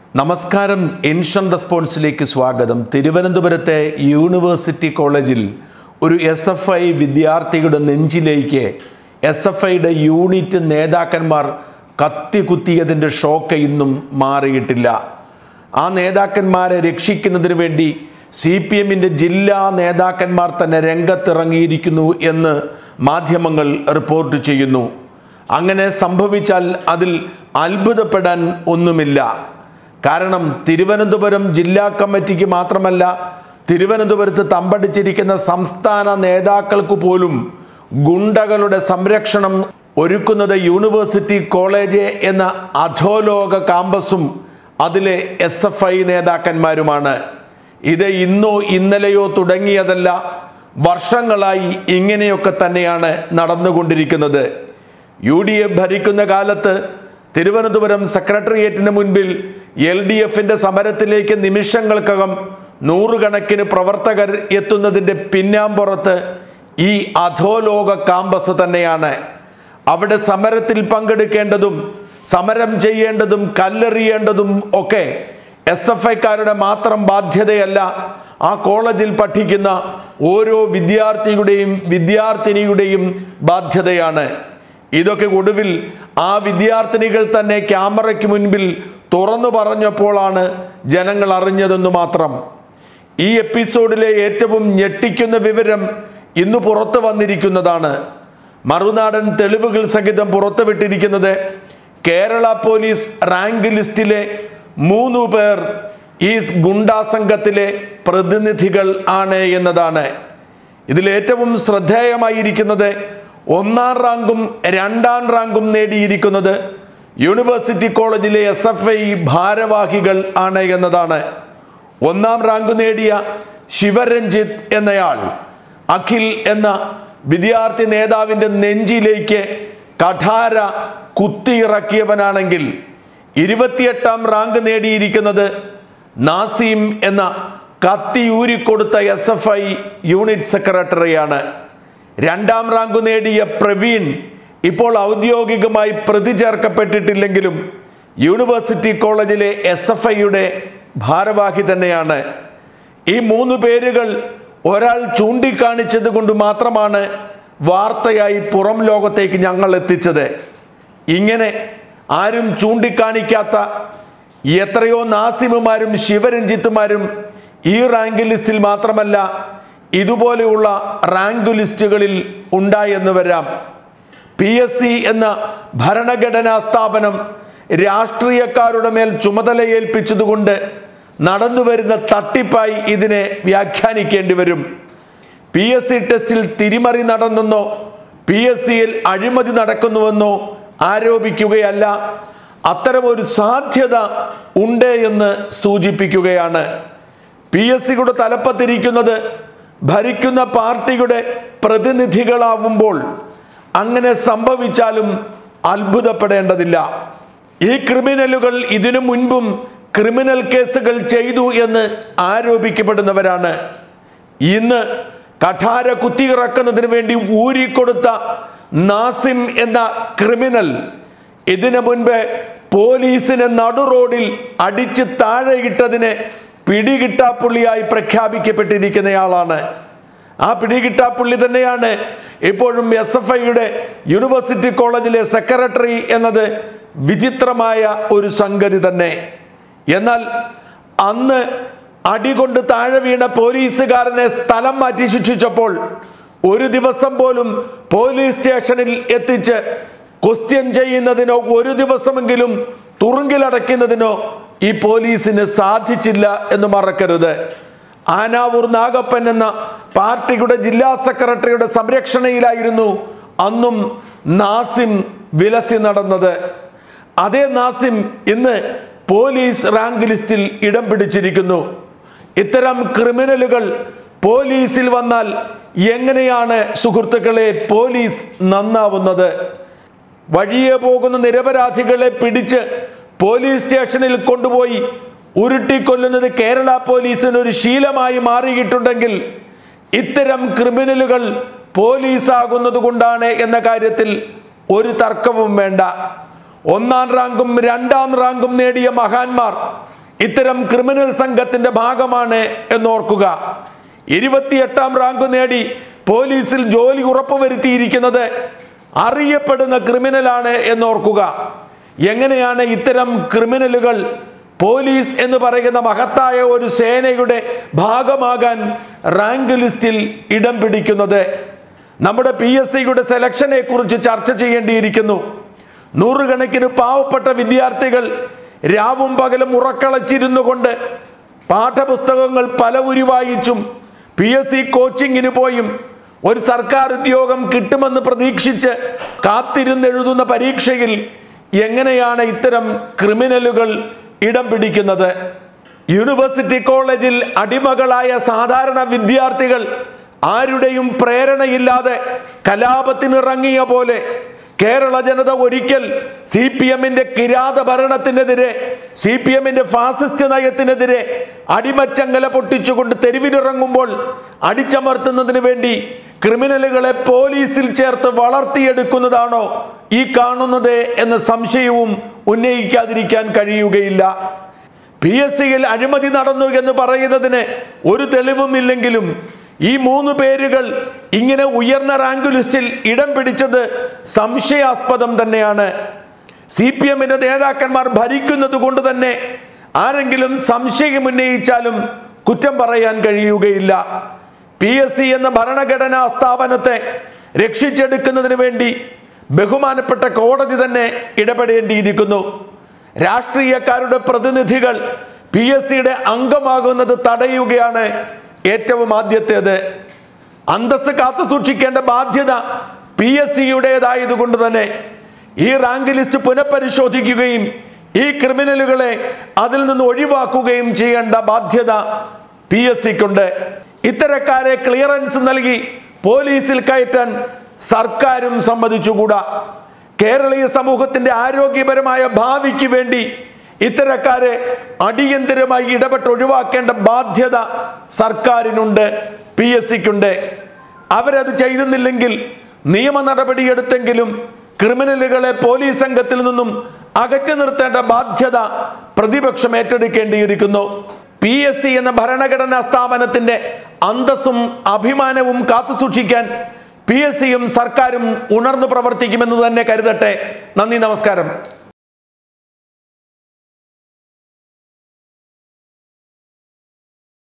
നമസ്കാരം എൻഷൻ റെസ്പോൺസിലേക്ക് സ്വാഗതം തിരുവനന്തപുരത്തെ യൂണിവേഴ്സിറ്റി കോളേജിൽ ഒരു എസ് എഫ് ഐ വിദ്യാർത്ഥിയുടെ നെഞ്ചിലേക്ക് എസ് എഫ് ഐയുടെ യൂണിറ്റ് നേതാക്കന്മാർ കത്തി കുത്തിയതിൻ്റെ ഷോക്ക് ഇന്നും മാറിയിട്ടില്ല ആ നേതാക്കന്മാരെ രക്ഷിക്കുന്നതിന് വേണ്ടി സി പി എമ്മിൻ്റെ ജില്ലാ നേതാക്കന്മാർ തന്നെ രംഗത്തിറങ്ങിയിരിക്കുന്നു എന്ന് മാധ്യമങ്ങൾ റിപ്പോർട്ട് ചെയ്യുന്നു അങ്ങനെ സംഭവിച്ചാൽ അതിൽ അത്ഭുതപ്പെടാൻ ഒന്നുമില്ല കാരണം തിരുവനന്തപുരം ജില്ലാ കമ്മിറ്റിക്ക് മാത്രമല്ല തിരുവനന്തപുരത്ത് തമ്പടിച്ചിരിക്കുന്ന സംസ്ഥാന നേതാക്കൾക്ക് പോലും ഗുണ്ടകളുടെ സംരക്ഷണം ഒരുക്കുന്നത് യൂണിവേഴ്സിറ്റി കോളേജ് എന്ന അധോലോക കാമ്പസും അതിലെ എസ് എഫ് ഐ നേതാക്കന്മാരുമാണ് ഇത് ഇന്നോ ഇന്നലെയോ തുടങ്ങിയതല്ല വർഷങ്ങളായി ഇങ്ങനെയൊക്കെ തന്നെയാണ് നടന്നുകൊണ്ടിരിക്കുന്നത് യു ഡി എഫ് ഭരിക്കുന്ന കാലത്ത് തിരുവനന്തപുരം സെക്രട്ടേറിയറ്റിന് മുൻപിൽ എൽ ഡി എഫിന്റെ സമരത്തിലേക്ക് നിമിഷങ്ങൾക്കകം നൂറുകണക്കിന് പ്രവർത്തകർ എത്തുന്നതിൻ്റെ പിന്നാമ്പുറത്ത് ഈ അധോലോക കാമ്പസ് തന്നെയാണ് അവിടെ സമരത്തിൽ പങ്കെടുക്കേണ്ടതും സമരം ചെയ്യേണ്ടതും കല്ലെറിയേണ്ടതും ഒക്കെ എസ് എഫ് ഐക്കാരുടെ മാത്രം ബാധ്യതയല്ല ആ കോളേജിൽ പഠിക്കുന്ന ഓരോ വിദ്യാർത്ഥിയുടെയും വിദ്യാർത്ഥിനിയുടെയും ബാധ്യതയാണ് ഇതൊക്കെ ഒടുവിൽ ആ വിദ്യാർത്ഥിനികൾ തന്നെ ക്യാമറയ്ക്ക് മുൻപിൽ തുറന്നു പറഞ്ഞപ്പോഴാണ് ജനങ്ങൾ അറിഞ്ഞതെന്ന് മാത്രം ഈ എപ്പിസോഡിലെ ഏറ്റവും ഞെട്ടിക്കുന്ന വിവരം ഇന്ന് പുറത്തു വന്നിരിക്കുന്നതാണ് മറുനാടൻ തെളിവുകൾ സഹിതം പുറത്തുവിട്ടിരിക്കുന്നത് കേരള പോലീസ് റാങ്ക് ലിസ്റ്റിലെ മൂന്നു പേർ ഈ ഗുണ്ടാ സംഘത്തിലെ പ്രതിനിധികൾ ആണ് എന്നതാണ് ഇതിൽ ഏറ്റവും ശ്രദ്ധേയമായിരിക്കുന്നത് ഒന്നാം റാങ്കും രണ്ടാം റാങ്കും നേടിയിരിക്കുന്നത് യൂണിവേഴ്സിറ്റി കോളേജിലെ എസ് എഫ് ഐ ഭാരവാഹികൾ ആണ് എന്നതാണ് ഒന്നാം റാങ്ക് നേടിയ ശിവരഞ്ജിത്ത് എന്നയാൾ അഖിൽ എന്ന വിദ്യാർത്ഥി നേതാവിൻ്റെ നെഞ്ചിലേക്ക് കഠാര കുത്തിയിറക്കിയവനാണെങ്കിൽ ഇരുപത്തിയെട്ടാം റാങ്ക് നേടിയിരിക്കുന്നത് നാസീം എന്ന കത്തി ഊരിക്കൊടുത്ത എസ് എഫ് ഐ യൂണിറ്റ് സെക്രട്ടറിയാണ് രണ്ടാം റാങ്ക് നേടിയ പ്രവീൺ ഇപ്പോൾ ഔദ്യോഗികമായി പ്രതി ചേർക്കപ്പെട്ടിട്ടില്ലെങ്കിലും യൂണിവേഴ്സിറ്റി കോളേജിലെ എസ് എഫ് ഐയുടെ ഭാരവാഹി തന്നെയാണ് ഈ മൂന്ന് പേരുകൾ ഒരാൾ ചൂണ്ടിക്കാണിച്ചത് കൊണ്ട് മാത്രമാണ് വാർത്തയായി പുറം ലോകത്തേക്ക് ഞങ്ങൾ എത്തിച്ചത് ഇങ്ങനെ ആരും ചൂണ്ടിക്കാണിക്കാത്ത എത്രയോ നാസിമുമാരും ശിവരഞ്ജിത്തുമാരും ഈ റാങ്ക് ലിസ്റ്റിൽ മാത്രമല്ല ഇതുപോലെയുള്ള റാങ്ക് ലിസ്റ്റുകളിൽ ഉണ്ടായെന്ന് വരാം പി എസ് സി എന്ന ഭരണഘടനാ സ്ഥാപനം രാഷ്ട്രീയക്കാരുടെ മേൽ ചുമതല ഏൽപ്പിച്ചതുകൊണ്ട് നടന്നുവരുന്ന തട്ടിപ്പായി ഇതിനെ വ്യാഖ്യാനിക്കേണ്ടി വരും പി എസ് സി ടെസ്റ്റിൽ തിരിമറി നടന്നെന്നോ പി എസ് സിയിൽ അഴിമതി നടക്കുന്നുവെന്നോ ആരോപിക്കുകയല്ല അത്തരമൊരു സാധ്യത ഉണ്ട് എന്ന് സൂചിപ്പിക്കുകയാണ് പി എസ് സിയുടെ തലപ്പത്തിരിക്കുന്നത് ഭരിക്കുന്ന പാർട്ടിയുടെ പ്രതിനിധികളാവുമ്പോൾ അങ്ങനെ സംഭവിച്ചാലും അത്ഭുതപ്പെടേണ്ടതില്ല ഈ ക്രിമിനലുകൾ ഇതിനു മുൻപും ക്രിമിനൽ കേസുകൾ ചെയ്തു എന്ന് ആരോപിക്കപ്പെടുന്നവരാണ് ഇന്ന് കഠാര കുത്തിയിറക്കുന്നതിന് വേണ്ടി ഊരിക്കൊടുത്ത നാസിം എന്ന ക്രിമിനൽ ഇതിനു മുൻപ് പോലീസിനെ നടുറോഡിൽ അടിച്ച് താഴെയിട്ടതിന് പിടികിട്ടാപ്പുള്ളിയായി പ്രഖ്യാപിക്കപ്പെട്ടിരിക്കുന്നയാളാണ് ആ പിടികിട്ടാപ്പുള്ളി തന്നെയാണ് ഇപ്പോഴും എസ് എഫ് ഐയുടെ യൂണിവേഴ്സിറ്റി കോളേജിലെ സെക്രട്ടറി എന്നത് വിചിത്രമായ ഒരു സംഗതി തന്നെ എന്നാൽ അന്ന് അടികൊണ്ട് താഴെ വീണ പോലീസുകാരനെ സ്ഥലം മാറ്റി ശിക്ഷിച്ചപ്പോൾ ഒരു ദിവസം പോലും പോലീസ് സ്റ്റേഷനിൽ എത്തിച്ച് ക്വസ്റ്റ്യൻ ചെയ്യുന്നതിനോ ഒരു ദിവസമെങ്കിലും തുറുങ്കിലടയ്ക്കുന്നതിനോ ഈ പോലീസിന് സാധിച്ചില്ല എന്ന് മറക്കരുത് ആനാവൂർ നാഗപ്പൻ എന്ന പാർട്ടിയുടെ ജില്ലാ സെക്രട്ടറിയുടെ സംരക്ഷണയിലായിരുന്നു അന്നും നാസിം വിലസി നടന്നത് അതേ നാസിം ഇന്ന് പോലീസ് റാങ്ക് ലിസ്റ്റിൽ ഇടം പിടിച്ചിരിക്കുന്നു ഇത്തരം ക്രിമിനലുകൾ പോലീസിൽ വന്നാൽ എങ്ങനെയാണ് സുഹൃത്തുക്കളെ പോലീസ് നന്നാവുന്നത് വഴിയെ പോകുന്ന നിരപരാധികളെ പിടിച്ച് പോലീസ് സ്റ്റേഷനിൽ കൊണ്ടുപോയി ഉരുട്ടിക്കൊല്ലുന്നത് കേരള പോലീസിന് ഒരു ശീലമായി മാറിയിട്ടുണ്ടെങ്കിൽ ഇത്തരം ക്രിമിനലുകൾ പോലീസ് ആകുന്നത് കൊണ്ടാണ് എന്ന കാര്യത്തിൽ ഒരു തർക്കവും വേണ്ട ഒന്നാം റാങ്കും രണ്ടാം റാങ്കും നേടിയ മഹാന്മാർ ഇത്തരം ക്രിമിനൽ സംഘത്തിന്റെ ഭാഗമാണ് എന്നോർക്കുക ഇരുപത്തിയെട്ടാം റാങ്ക് നേടി പോലീസിൽ ജോലി ഉറപ്പുവരുത്തിയിരിക്കുന്നത് അറിയപ്പെടുന്ന ക്രിമിനലാണ് എന്നോർക്കുക എങ്ങനെയാണ് ഇത്തരം ക്രിമിനലുകൾ പോലീസ് എന്ന് പറയുന്ന മഹത്തായ ഒരു സേനയുടെ ഭാഗമാകാൻ റാങ്ക് ലിസ്റ്റിൽ ഇടം പിടിക്കുന്നത് നമ്മുടെ പി എസ് സിയുടെ സെലക്ഷനെ കുറിച്ച് ചർച്ച ചെയ്യേണ്ടിയിരിക്കുന്നു നൂറുകണക്കിന് പാവപ്പെട്ട വിദ്യാർത്ഥികൾ രാവും പകലും ഉറക്കളച്ചിരുന്നു കൊണ്ട് പാഠപുസ്തകങ്ങൾ പല ഉരി വായിച്ചും പി എസ് സി കോച്ചിങ്ങിന് പോയും ഒരു സർക്കാർ ഉദ്യോഗം കിട്ടുമെന്ന് പ്രതീക്ഷിച്ച് കാത്തിരുന്നെഴുതുന്ന പരീക്ഷയിൽ എങ്ങനെയാണ് ഇത്തരം ക്രിമിനലുകൾ ഇടം പിടിക്കുന്നത് യൂണിവേഴ്സിറ്റി കോളേജിൽ അടിമകളായ സാധാരണ വിദ്യാർത്ഥികൾ ആരുടെയും പ്രേരണയില്ലാതെ കലാപത്തിനിറങ്ങിയ പോലെ കേരള ജനത ഒരിക്കൽ സി പി എമ്മിന്റെ കിരാത ഭരണത്തിനെതിരെ സി പി എമ്മിന്റെ ഫാസിസ്റ്റ് നയത്തിനെതിരെ അടിമച്ചങ്ങല പൊട്ടിച്ചുകൊണ്ട് തെരുവിലിറങ്ങുമ്പോൾ അടിച്ചമർത്തുന്നതിന് വേണ്ടി ക്രിമിനലുകളെ പോലീസിൽ ചേർത്ത് വളർത്തിയെടുക്കുന്നതാണോ ഈ കാണുന്നത് എന്ന സംശയവും ഉന്നയിക്കാതിരിക്കാൻ കഴിയുകയില്ല പി എസ് സിയിൽ അഴിമതി നടന്നു എന്ന് പറയുന്നതിന് ഒരു തെളിവുമില്ലെങ്കിലും ഈ മൂന്ന് പേരുകൾ ഇങ്ങനെ ഉയർന്ന റാങ്ക് ലിസ്റ്റിൽ ഇടം പിടിച്ചത് സംശയാസ്പദം തന്നെയാണ് സി പി എമ്മിന്റെ നേതാക്കന്മാർ ഭരിക്കുന്നത് കൊണ്ട് തന്നെ ആരെങ്കിലും സംശയം ഉന്നയിച്ചാലും കുറ്റം പറയാൻ കഴിയുകയില്ല പി എസ് സി എന്ന ഭരണഘടനാ സ്ഥാപനത്തെ രക്ഷിച്ചെടുക്കുന്നതിന് വേണ്ടി ബഹുമാനപ്പെട്ട കോടതി തന്നെ ഇടപെടേണ്ടിയിരിക്കുന്നു രാഷ്ട്രീയക്കാരുടെ പ്രതിനിധികൾ പി എസ് സിയുടെ അംഗമാകുന്നത് തടയുകയാണ് ഏറ്റവും ആദ്യത്തേത് അന്തസ് കാത്തു സൂക്ഷിക്കേണ്ട ബാധ്യത പി എസ് സിയുടേതായതുകൊണ്ട് തന്നെ ഈ റാങ്ക് ലിസ്റ്റ് പുനഃപരിശോധിക്കുകയും ഈ ക്രിമിനലുകളെ അതിൽ നിന്ന് ഒഴിവാക്കുകയും ചെയ്യേണ്ട ബാധ്യത പി എസ് സിക്കുണ്ട് ഇത്തരക്കാരെ ക്ലിയറൻസ് നൽകി പോലീസിൽ കയറ്റാൻ സർക്കാരും സമ്മതിച്ചുകൂടാ കേരളീയ സമൂഹത്തിന്റെ ആരോഗ്യപരമായ ഭാവിക്ക് വേണ്ടി ഇത്തരക്കാരെ അടിയന്തരമായി ഇടപെട്ട് ഒഴിവാക്കേണ്ട ബാധ്യത സർക്കാരിനുണ്ട് പി എസ് സിക്കുണ്ട് അവരത് ചെയ്തുന്നില്ലെങ്കിൽ നിയമ നടപടിയെടുത്തെങ്കിലും ക്രിമിനലുകളെ പോലീസ് സംഘത്തിൽ നിന്നും അകറ്റി നിർത്തേണ്ട ബാധ്യത പ്രതിപക്ഷം ഏറ്റെടുക്കേണ്ടിയിരിക്കുന്നു പി എസ് സി എന്ന ഭരണഘടനാ സ്ഥാപനത്തിന്റെ അന്തസ്സും അഭിമാനവും കാത്തുസൂക്ഷിക്കാൻ പി എസ് സിയും സർക്കാരും ഉണർന്നു പ്രവർത്തിക്കുമെന്ന് തന്നെ കരുതട്ടെ നന്ദി നമസ്കാരം